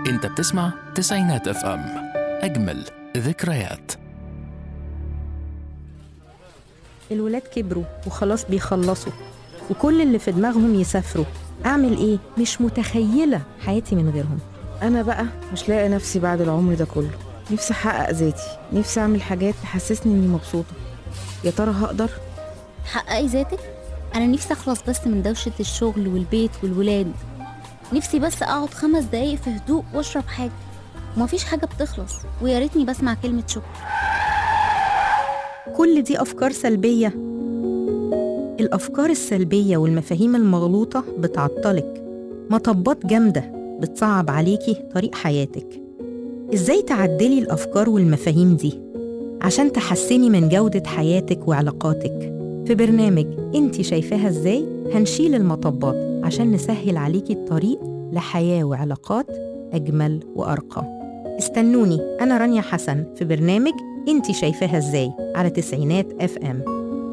انت بتسمع تسعينات اف ام اجمل ذكريات الولاد كبروا وخلاص بيخلصوا وكل اللي في دماغهم يسافروا أعمل إيه؟ مش متخيلة حياتي من غيرهم أنا بقى مش لاقي نفسي بعد العمر ده كله نفسي أحقق ذاتي نفسي أعمل حاجات تحسسني إني مبسوطة يا ترى هقدر؟ تحققي ذاتك انا نفسي اخلص بس من دوشه الشغل والبيت والولاد نفسي بس اقعد خمس دقايق في هدوء واشرب حاجه ومفيش حاجه بتخلص ويا ريتني بسمع كلمه شكر كل دي أفكار سلبية الأفكار السلبية والمفاهيم المغلوطة بتعطلك مطبات جامدة بتصعب عليكي طريق حياتك إزاي تعدلي الأفكار والمفاهيم دي عشان تحسني من جودة حياتك وعلاقاتك في برنامج انت شايفاها ازاي هنشيل المطبات عشان نسهل عليكي الطريق لحياة وعلاقات أجمل وأرقى استنوني أنا رانيا حسن في برنامج انت شايفاها ازاي على تسعينات اف ام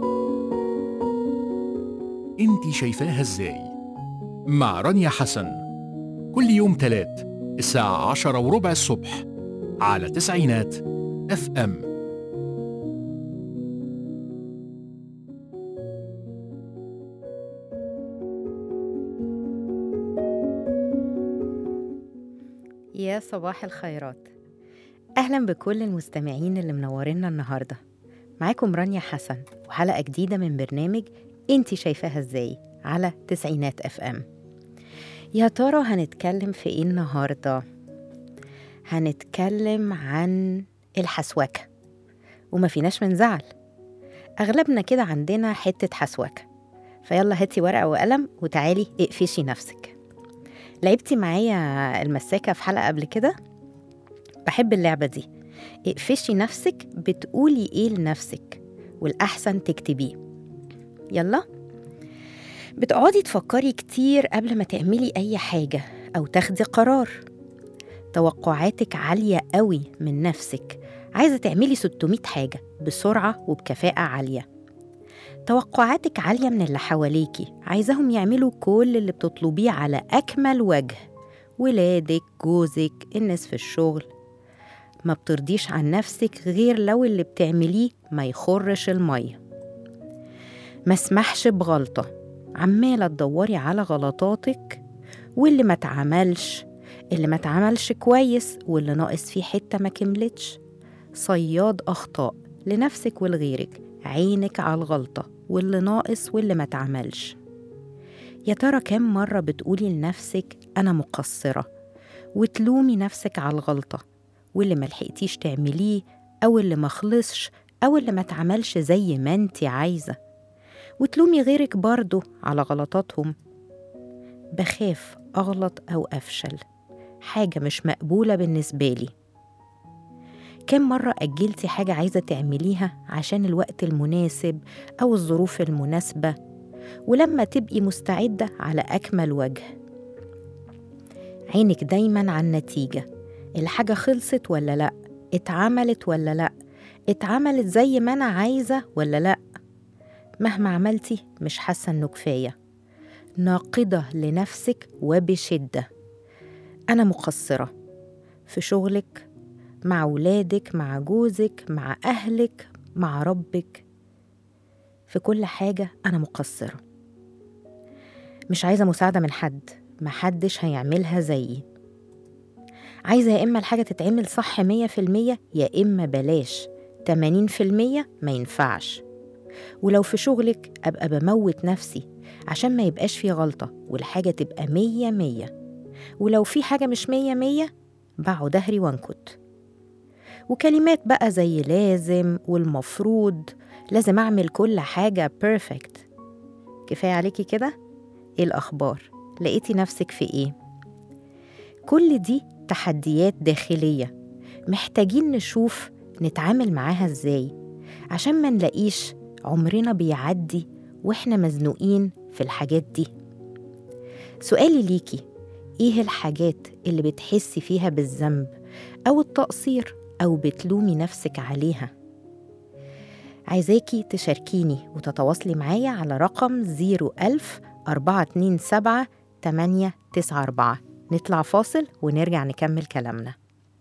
انت شايفاها ازاي مع رانيا حسن كل يوم تلات الساعة عشرة وربع الصبح على تسعينات اف ام يا صباح الخيرات أهلا بكل المستمعين اللي منورينا النهاردة معاكم رانيا حسن وحلقة جديدة من برنامج انتي شايفاها ازاي على تسعينات اف ام يا ترى هنتكلم في ايه النهاردة هنتكلم عن الحسوكة وما فيناش من زعل أغلبنا كده عندنا حتة حسوكة فيلا هاتي ورقة وقلم وتعالي اقفشي نفسك لعبتي معايا المساكة في حلقة قبل كده بحب اللعبة دي اقفشي نفسك بتقولي ايه لنفسك والأحسن تكتبيه يلا بتقعدي تفكري كتير قبل ما تعملي أي حاجة أو تاخدي قرار توقعاتك عالية قوي من نفسك عايزة تعملي 600 حاجة بسرعة وبكفاءة عالية توقعاتك عالية من اللي حواليكي عايزاهم يعملوا كل اللي بتطلبيه على أكمل وجه ولادك جوزك الناس في الشغل ما بترضيش عن نفسك غير لو اللي بتعمليه ما يخرش المية ما اسمحش بغلطة عمالة تدوري على غلطاتك واللي ما اتعملش اللي ما اتعملش كويس واللي ناقص فيه حتة ما كملتش صياد أخطاء لنفسك ولغيرك عينك على الغلطة واللي ناقص واللي ما اتعملش يا ترى كم مرة بتقولي لنفسك أنا مقصرة وتلومي نفسك على الغلطة واللي ملحقتيش تعمليه أو اللي مخلصش أو اللي ما اتعملش زي ما انت عايزة وتلومي غيرك برضه على غلطاتهم بخاف أغلط أو أفشل حاجة مش مقبولة بالنسبة لي كم مرة أجلتي حاجة عايزة تعمليها عشان الوقت المناسب أو الظروف المناسبة ولما تبقي مستعدة على أكمل وجه عينك دايما على النتيجة الحاجة خلصت ولا لأ اتعملت ولا لأ اتعملت زي ما أنا عايزة ولا لأ مهما عملتي مش حاسة إنه كفاية ناقدة لنفسك وبشدة أنا مقصرة في شغلك مع ولادك مع جوزك مع أهلك مع ربك في كل حاجة أنا مقصرة مش عايزة مساعدة من حد محدش هيعملها زيي عايزة يا إما الحاجة تتعمل صح مية في المية يا إما بلاش تمانين في المية ما ينفعش ولو في شغلك أبقى بموت نفسي عشان ما يبقاش في غلطة والحاجة تبقى مية مية ولو في حاجة مش مية مية باعوا دهري وانكت وكلمات بقى زي لازم والمفروض لازم أعمل كل حاجة بيرفكت كفاية عليكي كده؟ إيه الأخبار؟ لقيتي نفسك في إيه؟ كل دي تحديات داخلية محتاجين نشوف نتعامل معاها إزاي عشان ما نلاقيش عمرنا بيعدي وإحنا مزنوقين في الحاجات دي سؤالي ليكي إيه الحاجات اللي بتحسي فيها بالذنب أو التقصير أو بتلومي نفسك عليها عايزاكي تشاركيني وتتواصلي معايا على رقم 01000 427 894 نطلع فاصل ونرجع نكمل كلامنا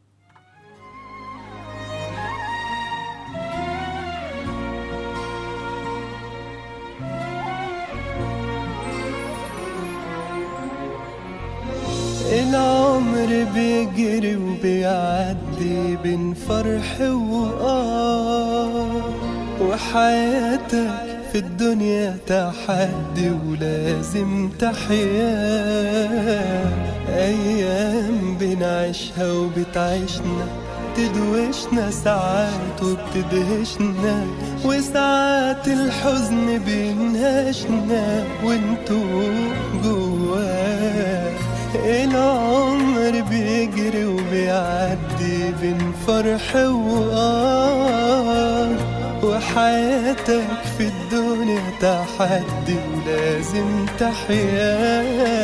العمر بيجري وبيعدي بين فرح وآه وحياتك في الدنيا تحدي ولازم تحيا أيام بنعيشها وبتعيشنا تدوشنا ساعات وبتدهشنا وساعات الحزن بينهشنا وانتو جواه العمر بيجري وبيعدي بين فرح وآه وحياتك في الدنيا تحدي ولازم تحيا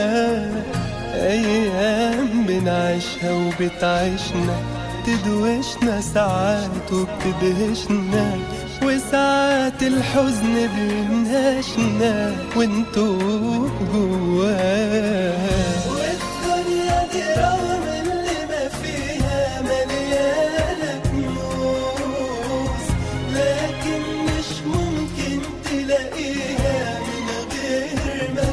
أيام بنعيشها وبتعيشنا تدوشنا ساعات وبتدهشنا وساعات الحزن بينهشنا وانتو جواه والدنيا دي رغم اللي ما فيها مليانة كنوز لكن مش ممكن تلاقيها من غير ما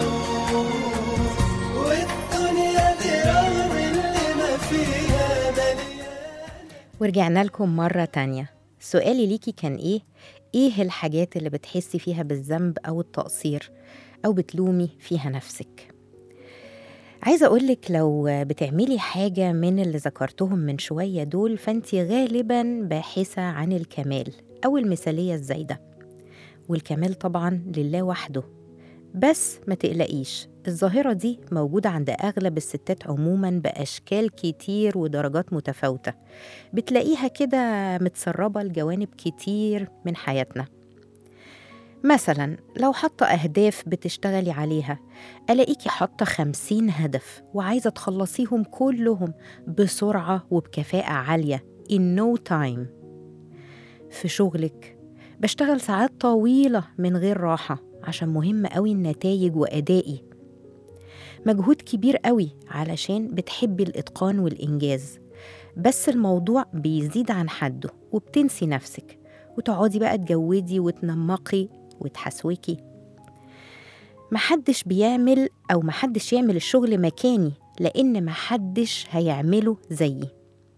تعوز والدنيا دي رغم اللي ما فيها مليانة ورجعنا لكم مرة تانية سؤالي ليكي كان إيه؟ إيه الحاجات اللي بتحسي فيها بالذنب أو التقصير أو بتلومي فيها نفسك؟ عايزة أقولك لو بتعملي حاجة من اللي ذكرتهم من شوية دول فأنت غالبا باحثة عن الكمال أو المثالية الزايدة والكمال طبعا لله وحده بس ما تقلقيش الظاهرة دي موجودة عند أغلب الستات عموما بأشكال كتير ودرجات متفاوتة بتلاقيها كده متسربة لجوانب كتير من حياتنا مثلا لو حاطة أهداف بتشتغلي عليها ألاقيكي حاطة خمسين هدف وعايزة تخلصيهم كلهم بسرعة وبكفاءة عالية in no time في شغلك بشتغل ساعات طويلة من غير راحة عشان مهم قوي النتائج وأدائي مجهود كبير قوي علشان بتحبي الإتقان والإنجاز بس الموضوع بيزيد عن حده وبتنسي نفسك وتقعدي بقى تجودي وتنمقي وتحسوكي محدش بيعمل أو محدش يعمل الشغل مكاني لأن محدش هيعمله زيي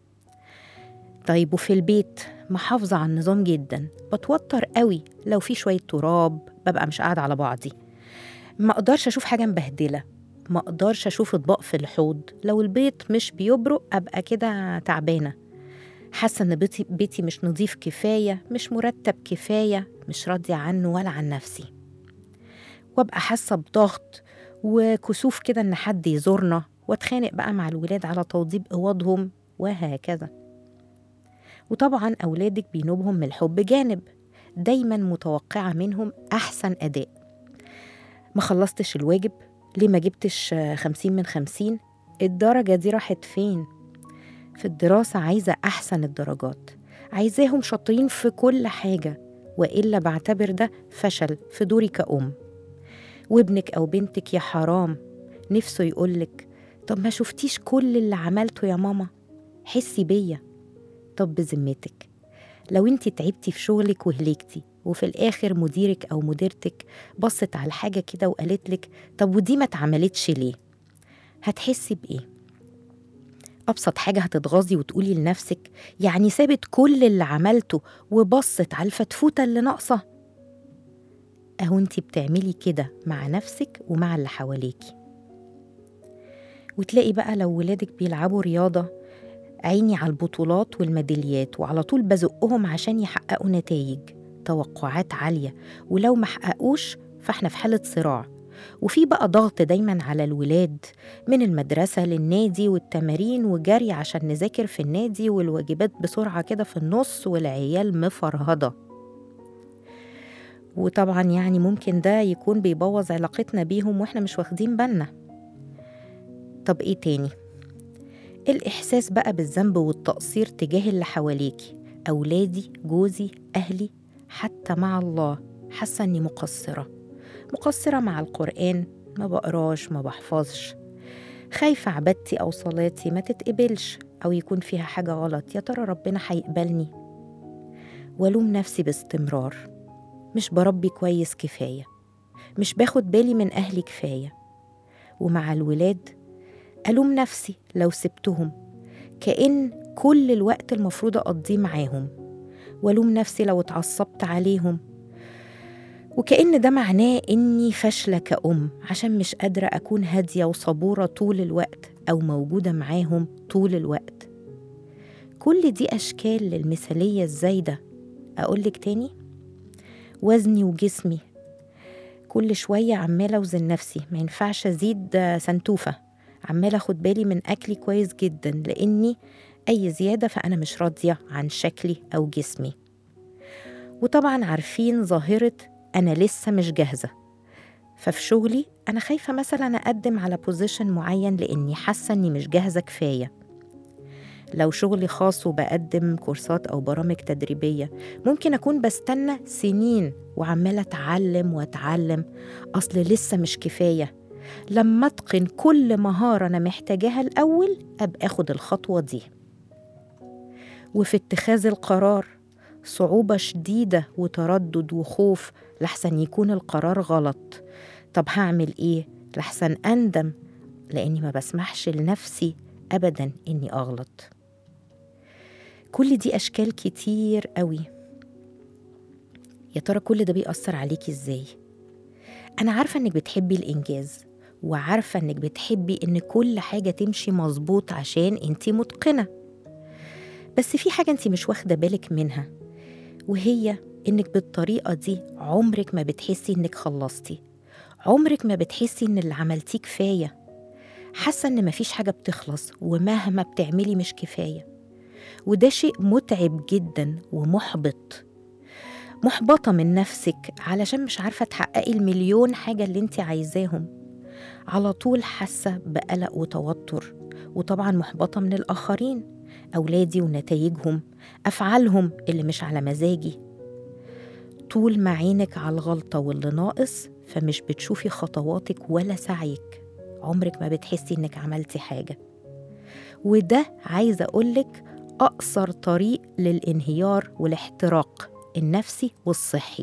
طيب وفي البيت محافظة على النظام جدا بتوتر قوي لو في شوية تراب ببقى مش قاعدة على بعضي ما اقدرش اشوف حاجة مبهدلة ما اقدرش اشوف اطباق في الحوض لو البيت مش بيبرق ابقى كده تعبانة حاسة ان بيتي, بيتي مش نظيف كفاية مش مرتب كفاية مش راضية عنه ولا عن نفسي وابقى حاسة بضغط وكسوف كده ان حد يزورنا واتخانق بقى مع الولاد على توضيب اوضهم وهكذا وطبعا أولادك بينوبهم من الحب جانب دايما متوقعة منهم أحسن أداء ما خلصتش الواجب ليه ما جبتش خمسين من خمسين الدرجة دي راحت فين في الدراسة عايزة أحسن الدرجات عايزاهم شاطرين في كل حاجة وإلا بعتبر ده فشل في دوري كأم وابنك أو بنتك يا حرام نفسه يقولك طب ما شفتيش كل اللي عملته يا ماما حسي بيا طب بذمتك لو انت تعبتي في شغلك وهلكتي وفي الاخر مديرك او مديرتك بصت على الحاجه كده وقالت لك طب ودي ما اتعملتش ليه هتحسي بايه ابسط حاجه هتتغاظي وتقولي لنفسك يعني سابت كل اللي عملته وبصت على الفتفوته اللي ناقصه اهو انت بتعملي كده مع نفسك ومع اللي حواليكي وتلاقي بقى لو ولادك بيلعبوا رياضه عيني على البطولات والميداليات وعلى طول بزقهم عشان يحققوا نتائج توقعات عالية ولو ما حققوش فاحنا في حالة صراع وفي بقى ضغط دايما على الولاد من المدرسة للنادي والتمارين وجري عشان نذاكر في النادي والواجبات بسرعة كده في النص والعيال مفرهدة وطبعا يعني ممكن ده يكون بيبوظ علاقتنا بيهم واحنا مش واخدين بالنا طب ايه تاني الإحساس بقى بالذنب والتقصير تجاه اللي حواليكي أولادي جوزي أهلي حتى مع الله حاسة إني مقصرة مقصرة مع القرآن ما بقراش ما بحفظش خايفة عبادتي أو صلاتي ما تتقبلش أو يكون فيها حاجة غلط يا ترى ربنا هيقبلني والوم نفسي باستمرار مش بربي كويس كفاية مش باخد بالي من أهلي كفاية ومع الولاد ألوم نفسي لو سبتهم كأن كل الوقت المفروض أقضيه معاهم والوم نفسي لو اتعصبت عليهم وكأن ده معناه إني فاشلة كأم عشان مش قادرة أكون هادية وصبورة طول الوقت أو موجودة معاهم طول الوقت كل دي أشكال للمثالية الزايدة أقولك تاني وزني وجسمي كل شوية عمالة أوزن نفسي ما ينفعش أزيد سنتوفة عمالة أخد بالي من أكلي كويس جدا لأني أي زيادة فأنا مش راضية عن شكلي أو جسمي وطبعا عارفين ظاهرة أنا لسه مش جاهزة ففي شغلي أنا خايفة مثلا أقدم على بوزيشن معين لأني حاسة إني مش جاهزة كفاية لو شغلي خاص وبقدم كورسات أو برامج تدريبية ممكن أكون بستنى سنين وعمالة أتعلم وأتعلم أصل لسه مش كفاية لما أتقن كل مهارة أنا محتاجاها الأول أبقى أخد الخطوة دي وفي اتخاذ القرار صعوبة شديدة وتردد وخوف لحسن يكون القرار غلط طب هعمل إيه؟ لحسن أندم لأني ما بسمحش لنفسي أبدا إني أغلط كل دي أشكال كتير قوي يا ترى كل ده بيأثر عليكي إزاي؟ أنا عارفة إنك بتحبي الإنجاز وعارفة إنك بتحبي إن كل حاجة تمشي مظبوط عشان إنتي متقنة بس في حاجة إنتي مش واخدة بالك منها وهي إنك بالطريقة دي عمرك ما بتحسي إنك خلصتي عمرك ما بتحسي إن اللي عملتيه كفاية حاسة إن مفيش حاجة بتخلص ومهما بتعملي مش كفاية وده شيء متعب جدا ومحبط محبطة من نفسك علشان مش عارفة تحققي المليون حاجة اللي انت عايزاهم على طول حاسة بقلق وتوتر وطبعا محبطة من الآخرين أولادي ونتائجهم أفعالهم اللي مش على مزاجي طول ما عينك على الغلطة واللي ناقص فمش بتشوفي خطواتك ولا سعيك عمرك ما بتحسي إنك عملتي حاجة وده عايزة أقولك أقصر طريق للانهيار والاحتراق النفسي والصحي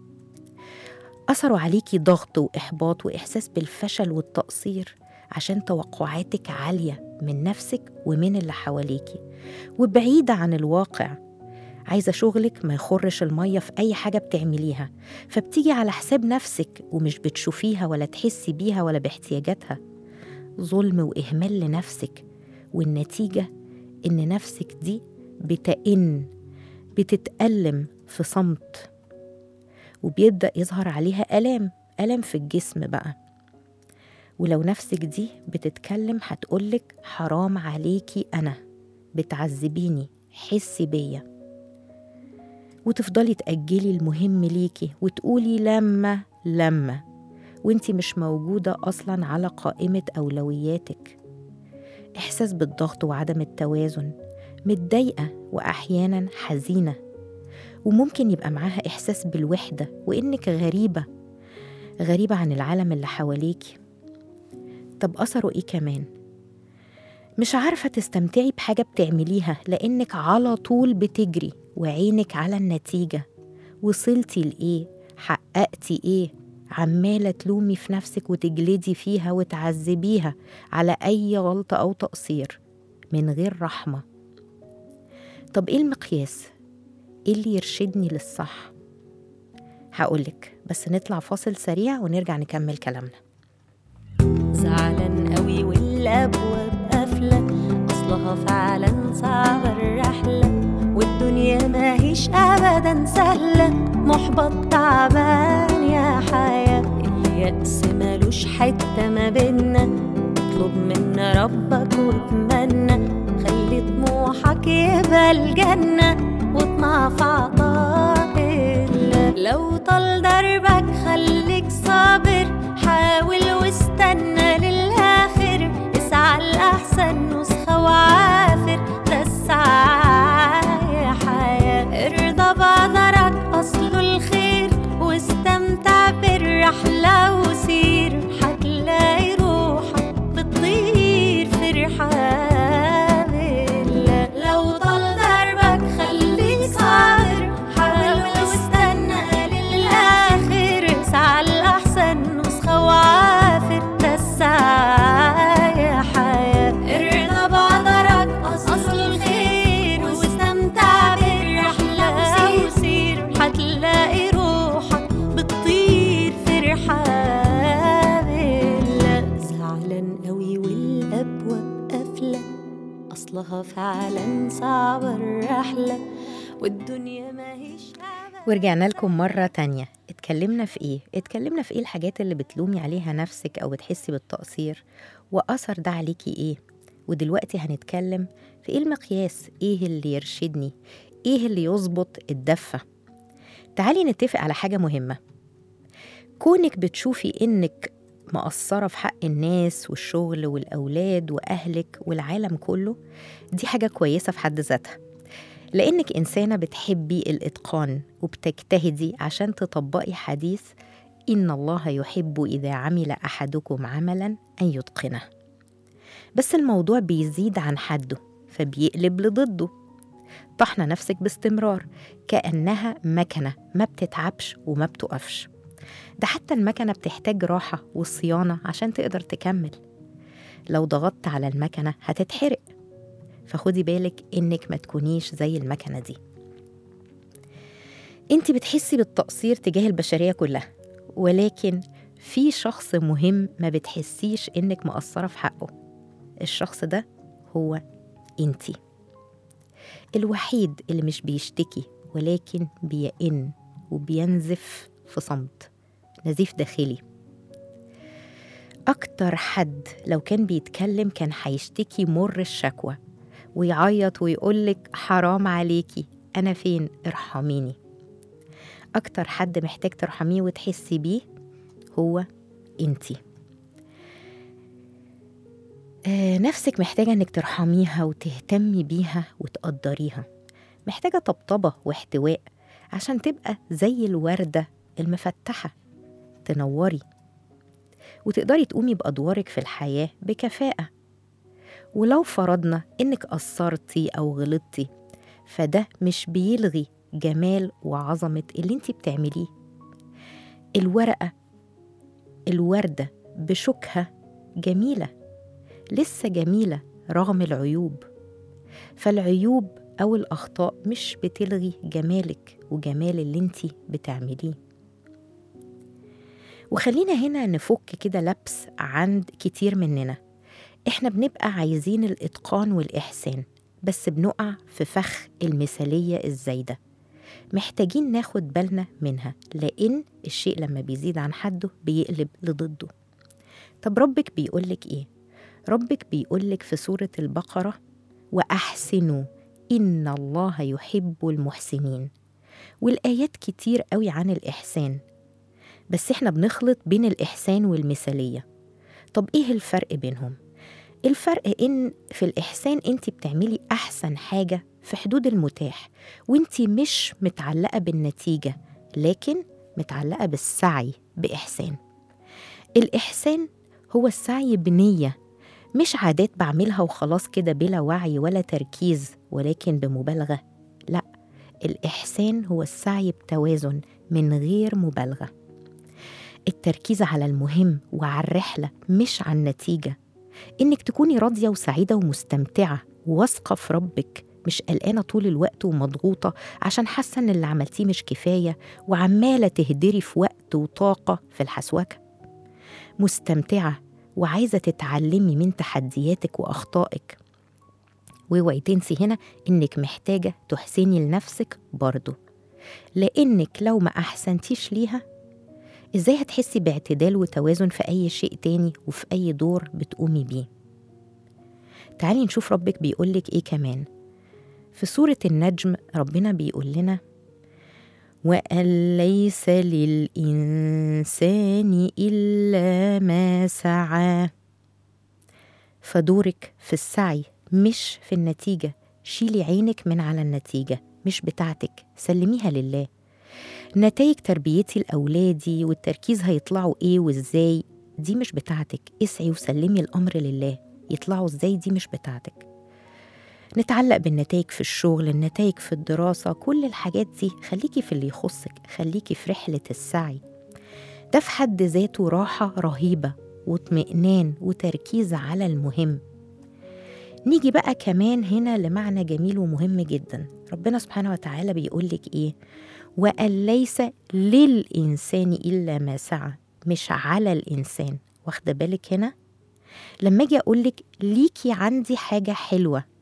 أثروا عليكي ضغط وإحباط وإحساس بالفشل والتقصير عشان توقعاتك عالية من نفسك ومن اللي حواليكي وبعيدة عن الواقع عايزة شغلك ما يخرش المية في أي حاجة بتعمليها فبتيجي على حساب نفسك ومش بتشوفيها ولا تحسي بيها ولا باحتياجاتها ظلم وإهمال لنفسك والنتيجة إن نفسك دي بتئن بتتألم في صمت وبيبدأ يظهر عليها ألام ألم في الجسم بقى ولو نفسك دي بتتكلم هتقولك حرام عليكي أنا بتعذبيني حسي بيا وتفضلي تأجلي المهم ليكي وتقولي لما لما وانتي مش موجودة أصلا على قائمة أولوياتك إحساس بالضغط وعدم التوازن متضايقة وأحيانا حزينة وممكن يبقى معاها إحساس بالوحدة وإنك غريبة غريبة عن العالم اللي حواليكي طب أثره إيه كمان؟ مش عارفة تستمتعي بحاجة بتعمليها لأنك على طول بتجري وعينك على النتيجة وصلتي لإيه؟ حققتي إيه؟ عمالة تلومي في نفسك وتجلدي فيها وتعذبيها على أي غلطة أو تقصير من غير رحمة طب إيه المقياس؟ إيه اللي يرشدني للصح؟ هقولك بس نطلع فاصل سريع ونرجع نكمل كلامنا زعلان قوي والابواب قافله اصلها فعلا صعبه الرحله والدنيا ماهيش ابدا سهله محبط تعبان يا حياه اليأس ملوش حته ما بينا اطلب من ربك واتمنى خلي طموحك يبقى الجنه واطمع في عطاء الله لو طال دربك خليك صابر حاول واستنى للآخر اسعى الأحسن نسخة وعافر ده السعي يا حياة ارضى بقدرك أصله الخير واستمتع بالرحلة وسير هتلاقي روحك بتطير أصلها فعلا صعبة الرحلة والدنيا ما هيش أبدا ورجعنا لكم مرة تانية اتكلمنا في ايه؟ اتكلمنا في ايه الحاجات اللي بتلومي عليها نفسك او بتحسي بالتقصير وأثر ده عليكي ايه؟ ودلوقتي هنتكلم في ايه المقياس؟ ايه اللي يرشدني؟ ايه اللي يظبط الدفة؟ تعالي نتفق على حاجة مهمة كونك بتشوفي انك مقصرة في حق الناس والشغل والأولاد وأهلك والعالم كله دي حاجة كويسة في حد ذاتها لأنك إنسانة بتحبي الإتقان وبتجتهدي عشان تطبقي حديث إن الله يحب إذا عمل أحدكم عملا أن يتقنه بس الموضوع بيزيد عن حده فبيقلب لضده طحنة نفسك باستمرار كأنها مكنة ما بتتعبش وما بتقفش ده حتى المكنة بتحتاج راحة وصيانة عشان تقدر تكمل لو ضغطت على المكنة هتتحرق فخدي بالك إنك ما تكونيش زي المكنة دي انت بتحسي بالتقصير تجاه البشرية كلها ولكن في شخص مهم ما بتحسيش إنك مقصرة في حقه الشخص ده هو انتي الوحيد اللي مش بيشتكي ولكن بيئن وبينزف في صمت نزيف داخلي أكتر حد لو كان بيتكلم كان هيشتكي مر الشكوى ويعيط ويقولك حرام عليكي أنا فين ارحميني أكتر حد محتاج ترحميه وتحسي بيه هو انتي آه، نفسك محتاجة إنك ترحميها وتهتمي بيها وتقدريها محتاجة طبطبة واحتواء عشان تبقى زي الوردة المفتحة تنوري وتقدري تقومي بأدوارك في الحياة بكفاءة ولو فرضنا إنك قصرتي أو غلطتي فده مش بيلغي جمال وعظمة اللي انت بتعمليه الورقة الوردة بشوكها جميلة لسه جميلة رغم العيوب فالعيوب أو الأخطاء مش بتلغي جمالك وجمال اللي انت بتعمليه وخلينا هنا نفك كده لبس عند كتير مننا احنا بنبقى عايزين الإتقان والإحسان بس بنقع في فخ المثالية الزايدة محتاجين ناخد بالنا منها لأن الشيء لما بيزيد عن حده بيقلب لضده طب ربك بيقولك إيه؟ ربك بيقولك في سورة البقرة وأحسنوا إن الله يحب المحسنين والآيات كتير قوي عن الإحسان بس إحنا بنخلط بين الإحسان والمثالية طب إيه الفرق بينهم؟ الفرق إن في الإحسان أنت بتعملي أحسن حاجة في حدود المتاح وأنت مش متعلقة بالنتيجة لكن متعلقة بالسعي بإحسان الإحسان هو السعي بنية مش عادات بعملها وخلاص كده بلا وعي ولا تركيز ولكن بمبالغة لا الإحسان هو السعي بتوازن من غير مبالغة التركيز على المهم وعلى الرحلة مش على النتيجة إنك تكوني راضية وسعيدة ومستمتعة وواثقة في ربك مش قلقانة طول الوقت ومضغوطة عشان حاسة إن اللي عملتيه مش كفاية وعمالة تهدري في وقت وطاقة في الحسوكة مستمتعة وعايزة تتعلمي من تحدياتك وأخطائك واوعي تنسي هنا إنك محتاجة تحسني لنفسك برضه لأنك لو ما أحسنتيش ليها إزاي هتحسي باعتدال وتوازن في أي شيء تاني وفي أي دور بتقومي بيه تعالي نشوف ربك بيقولك إيه كمان في سورة النجم ربنا بيقول لنا وأن ليس للإنسان إلا ما سعى فدورك في السعي مش في النتيجة شيلي عينك من على النتيجة مش بتاعتك سلميها لله نتائج تربيتي لأولادي والتركيز هيطلعوا إيه وإزاي دي مش بتاعتك اسعي وسلمي الأمر لله يطلعوا إزاي دي مش بتاعتك نتعلق بالنتائج في الشغل النتائج في الدراسة كل الحاجات دي خليكي في اللي يخصك خليكي في رحلة السعي ده في حد ذاته راحة رهيبة واطمئنان وتركيز على المهم نيجي بقى كمان هنا لمعنى جميل ومهم جدا ربنا سبحانه وتعالى بيقولك ايه وأن ليس للإنسان إلا ما سعى مش على الإنسان واخدة بالك هنا لما أجي أقولك ليكي عندي حاجة حلوة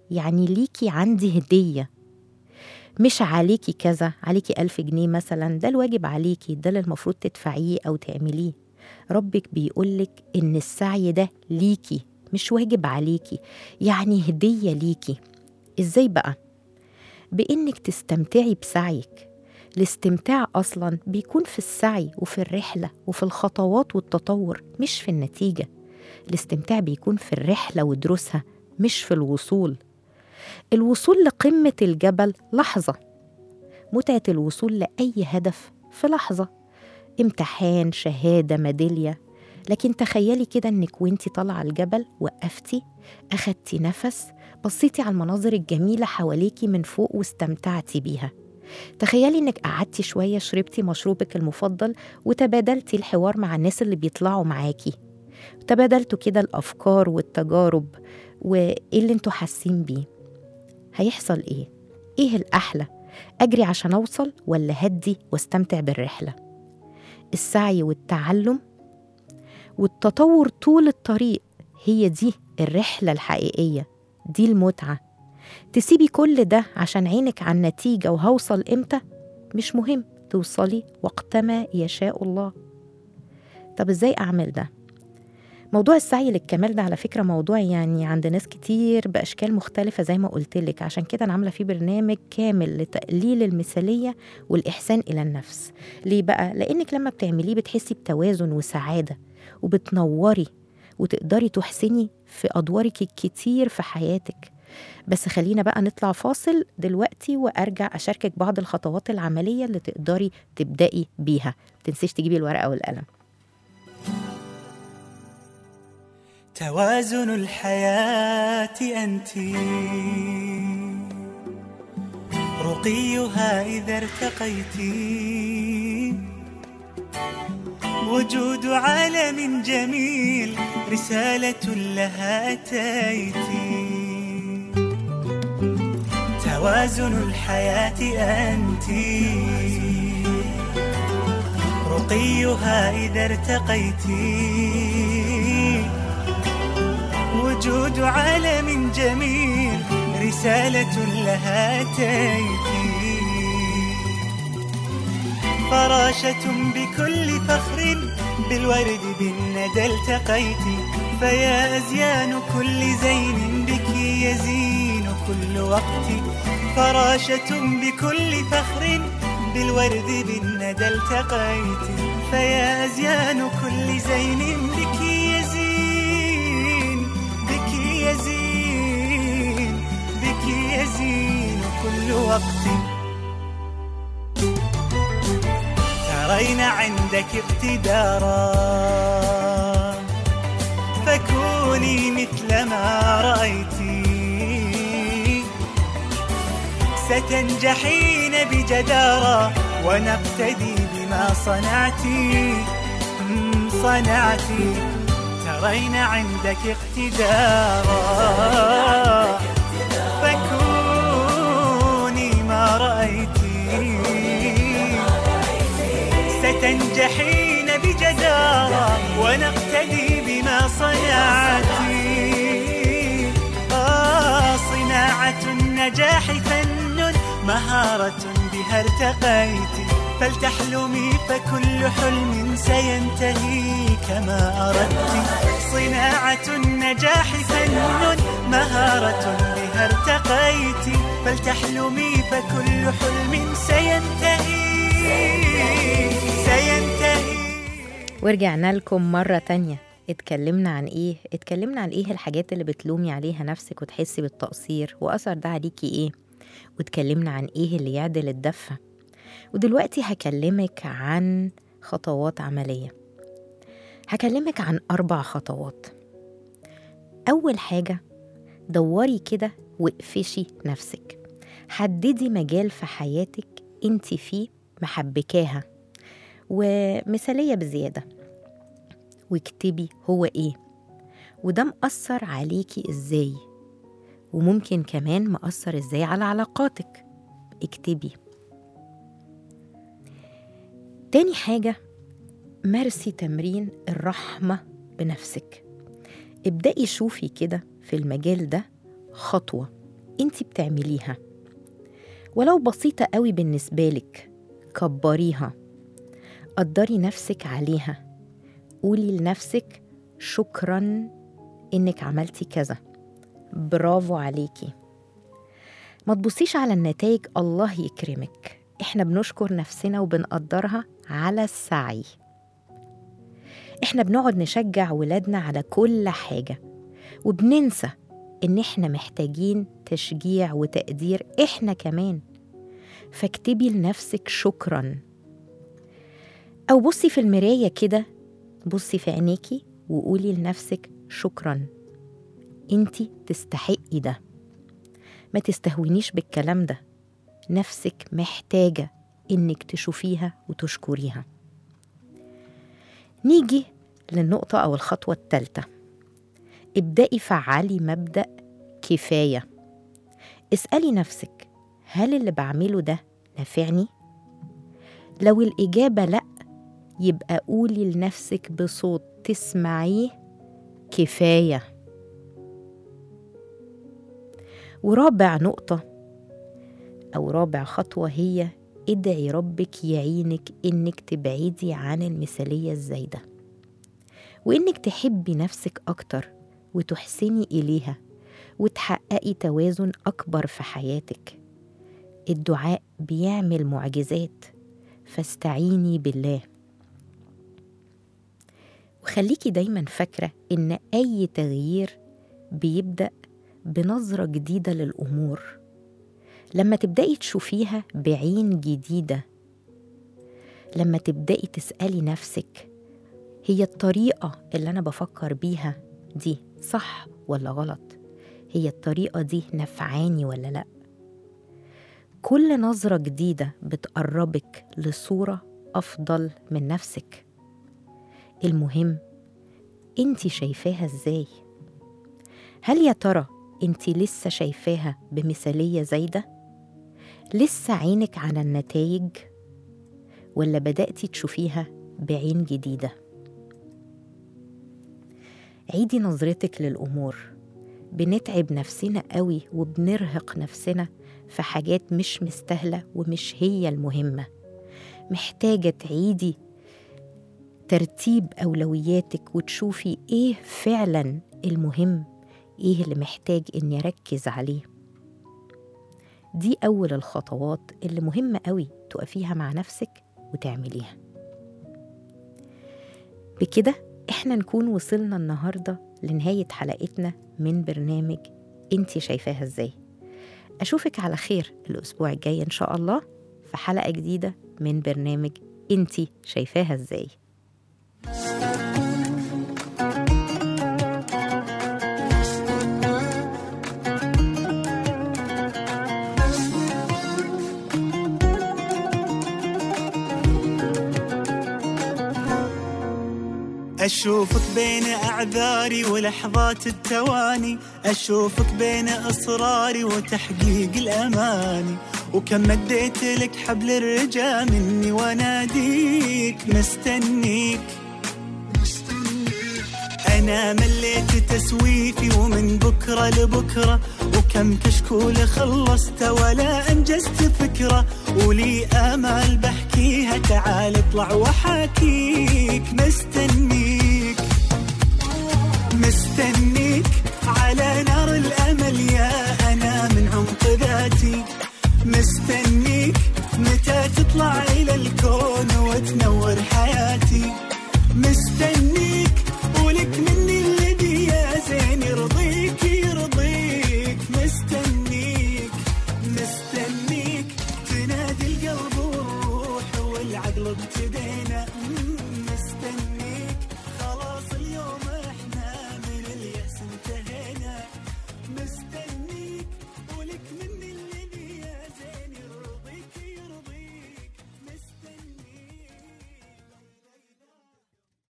يعني ليكي عندي هدية مش عليكي كذا عليكي ألف جنيه مثلا ده الواجب عليكي ده اللي المفروض تدفعيه أو تعمليه ربك بيقولك إن السعي ده ليكي مش واجب عليكي يعني هدية ليكي إزاي بقى؟ بإنك تستمتعي بسعيك الاستمتاع أصلا بيكون في السعي وفي الرحلة وفي الخطوات والتطور مش في النتيجة الاستمتاع بيكون في الرحلة ودروسها مش في الوصول الوصول لقمة الجبل لحظة متعة الوصول لأي هدف في لحظة امتحان شهادة ميدالية لكن تخيلي كده انك وانتي طالعة الجبل وقفتي أخدتي نفس بصيتي على المناظر الجميلة حواليكي من فوق واستمتعتي بيها تخيلي انك قعدتي شوية شربتي مشروبك المفضل وتبادلتي الحوار مع الناس اللي بيطلعوا معاكي تبادلتوا كده الأفكار والتجارب وإيه اللي انتوا حاسين بيه هيحصل إيه؟ إيه الأحلى؟ أجري عشان أوصل ولا هدي واستمتع بالرحلة؟ السعي والتعلم والتطور طول الطريق هي دي الرحلة الحقيقية دي المتعة تسيبي كل ده عشان عينك على النتيجة وهوصل إمتى مش مهم توصلي وقتما يشاء الله طب إزاي أعمل ده؟ موضوع السعي للكمال ده على فكرة موضوع يعني عند ناس كتير بأشكال مختلفة زي ما قلتلك عشان كده أنا عاملة فيه برنامج كامل لتقليل المثالية والإحسان إلى النفس ليه بقى؟ لأنك لما بتعمليه بتحسي بتوازن وسعادة وبتنوري وتقدري تحسني في أدوارك الكتير في حياتك بس خلينا بقى نطلع فاصل دلوقتي وأرجع أشاركك بعض الخطوات العملية اللي تقدري تبدأي بيها تنسيش تجيبي الورقة والقلم توازن الحياة أنت رقيها إذا ارتقيت وجود عالم جميل رسالة لها أتيت توازن الحياة أنت رقيها إذا ارتقيت وجود عالم جميل رسالة لها أتيت فراشة بكل فخر بالورد بالندى التقيت فيا أزيان كل زين بك يزين كل وقت فراشة بكل فخر بالورد بالندى التقيت فيا أزيان كل زين بك يزين بك يزين بك يزين كل وقت ترين عندك اقتدارا فكوني مثل ما رأيت ستنجحين بجدارة ونقتدي بما صنعت مم، صنعت ترين عندك اقتدارا فكوني ما رأيتِ ستنجحين بجدارة ونقتدي بما صنعت آه صناعة النجاح فن مهارة بها ارتقيت فلتحلمي فكل حلم سينتهي كما أردت صناعة النجاح فن مهارة بها ارتقيت فلتحلمي فكل حلم سينتهي سينتهي ورجعنا لكم مرة تانية اتكلمنا عن ايه؟ اتكلمنا عن ايه الحاجات اللي بتلومي عليها نفسك وتحسي بالتقصير وأثر ده عليكي ايه؟ واتكلمنا عن ايه اللي يعدل الدفة ودلوقتي هكلمك عن خطوات عملية هكلمك عن أربع خطوات أول حاجة دوري كده واقفشي نفسك حددي مجال في حياتك انت فيه محبكاها ومثالية بزيادة واكتبي هو ايه وده مأثر عليكي ازاي وممكن كمان مأثر ازاي على علاقاتك اكتبي تاني حاجة مارسي تمرين الرحمة بنفسك ابدأي شوفي كده في المجال ده خطوة انت بتعمليها ولو بسيطة قوي بالنسبة لك كبريها قدري نفسك عليها قولي لنفسك شكرا انك عملتي كذا برافو عليكي ما تبصيش على النتائج الله يكرمك احنا بنشكر نفسنا وبنقدرها على السعي احنا بنقعد نشجع ولادنا على كل حاجة وبننسى ان احنا محتاجين تشجيع وتقدير احنا كمان فاكتبي لنفسك شكرا او بصي في المراية كده بصي في عينيكي وقولي لنفسك شكرا انتي تستحقي ده ما تستهونيش بالكلام ده نفسك محتاجة إنك تشوفيها وتشكريها نيجي للنقطة أو الخطوة الثالثة ابدأي فعلي مبدأ كفاية اسألي نفسك هل اللي بعمله ده نافعني؟ لو الإجابة لأ يبقى قولي لنفسك بصوت تسمعيه كفايه ورابع نقطة أو رابع خطوة هي ادعي ربك يعينك إنك تبعدي عن المثالية الزايدة وإنك تحبي نفسك أكتر وتحسني إليها وتحققي توازن أكبر في حياتك الدعاء بيعمل معجزات فاستعيني بالله وخليكي دايما فاكرة إن أي تغيير بيبدأ بنظرة جديدة للأمور لما تبدأي تشوفيها بعين جديدة لما تبدأي تسألي نفسك هي الطريقة اللي أنا بفكر بيها دي صح ولا غلط هي الطريقة دي نفعاني ولا لأ كل نظرة جديدة بتقربك لصورة أفضل من نفسك المهم انتي شايفاها ازاي هل يا ترى انت لسه شايفاها بمثالية زايدة؟ لسه عينك على النتائج؟ ولا بدأتي تشوفيها بعين جديدة؟ عيدي نظرتك للأمور بنتعب نفسنا قوي وبنرهق نفسنا في حاجات مش مستاهلة ومش هي المهمة محتاجة تعيدي ترتيب أولوياتك وتشوفي إيه فعلا المهم ايه اللي محتاج اني اركز عليه دي اول الخطوات اللي مهمه قوي تقفيها مع نفسك وتعمليها بكده احنا نكون وصلنا النهارده لنهايه حلقتنا من برنامج انتي شايفاها ازاي اشوفك على خير الاسبوع الجاي ان شاء الله في حلقه جديده من برنامج انتي شايفاها ازاي أشوفك بين أعذاري ولحظات التواني أشوفك بين إصراري وتحقيق الأماني وكم مديت لك حبل الرجا مني واناديك مستنيك أنا مليت تسويفي ومن بكرة لبكرة وكم كشكول خلصت ولا أنجزت فكرة ولي آمال بحكيها تعال اطلع وحاكيك مستنيك مستنيك على نار الأمل يا أنا من عمق ذاتي مستنيك متى تطلع إلى الكون وتنور حياتي مستنيك ولك مني